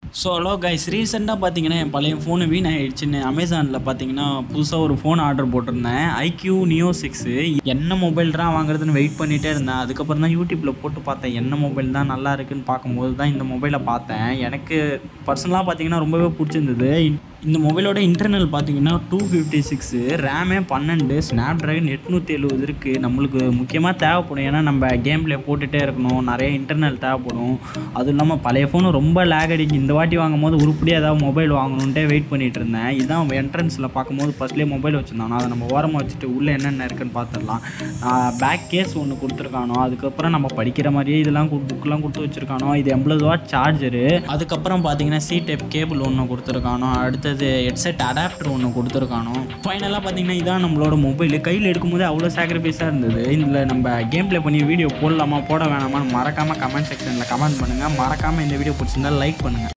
so hello guys ரீசெண்டாக பார்த்தீங்கன்னா என் பழைய ஃபோனு வீணாயிடுச்சுன்னு அமேசானில் பார்த்தீங்கன்னா புதுசாக ஒரு ஃபோன் ஆர்டர் போட்டிருந்தேன் ஐக்யூ நியோ சிக்ஸு என்ன மொபைல் தான் வாங்குறதுன்னு வெயிட் பண்ணிகிட்டே இருந்தேன் அதுக்கப்புறம் தான் யூடியூப்பில் போட்டு பார்த்தேன் என்ன மொபைல் தான் நல்லா இருக்குன்னு பார்க்கும்போது தான் இந்த மொபைலை பார்த்தேன் எனக்கு பர்சனலாக பார்த்தீங்கன்னா ரொம்பவே பிடிச்சிருந்தது இந்த மொபைலோட இன்டர்னல் பார்த்தீங்கன்னா டூ ஃபிஃப்டி சிக்ஸு ரேமே பன்னெண்டு ஸ்னாப் ட்ராகன் எட்நூற்றி எழுபது இருக்குது நம்மளுக்கு முக்கியமாக தேவைப்படும் ஏன்னா நம்ம கேம் ப்ளே போட்டுகிட்டே இருக்கணும் நிறைய இன்டர்னல் தேவைப்படும் அதுவும் இல்லாமல் பழைய ஃபோனு ரொம்ப லேக் அடிக்கும் இந்த வாட்டி வாங்கும் போது உருப்படியாக ஏதாவது மொபைல் வாங்கணுன்ட்டே வெயிட் பண்ணிட்டு இருந்தேன் இதுதான் என்ட்ரன்ஸில் பார்க்கும்போது ஃபஸ்ட்லேயே மொபைல் வச்சுருந்தானோ அதை நம்ம ஓரமாக வச்சுட்டு உள்ளே என்னென்ன இருக்குன்னு பார்த்துடலாம் பேக் கேஸ் ஒன்று கொடுத்துருக்கானோ அதுக்கப்புறம் நம்ம படிக்கிற மாதிரியே இதெல்லாம் புக்கெலாம் கொடுத்து வச்சுருக்கானோ இது எண்பது வாட் சார்ஜரு அதுக்கப்புறம் பார்த்தீங்கன்னா சி டைப் கேபிள் ஒன்று கொடுத்துருக்கானோ அடுத்தது ஹெட்செட் அடாப்டர் ஒன்று கொடுத்துருக்கானோ ஃபைனலாக பார்த்தீங்கன்னா இதான் நம்மளோட மொபைல் கையில் எடுக்கும்போது அவ்வளோ சாக்ரிஃபைஸாக இருந்தது இதில் நம்ம கேம் ப்ளே பண்ணி வீடியோ போடலாமா போட வேணாமான்னு மறக்காமல் கமெண்ட் செக்ஷனில் கமெண்ட் பண்ணுங்கள் மறக்காமல் இந்த வீடியோ பிடிச்சிருந்தா லைக் பண்ணுங்கள்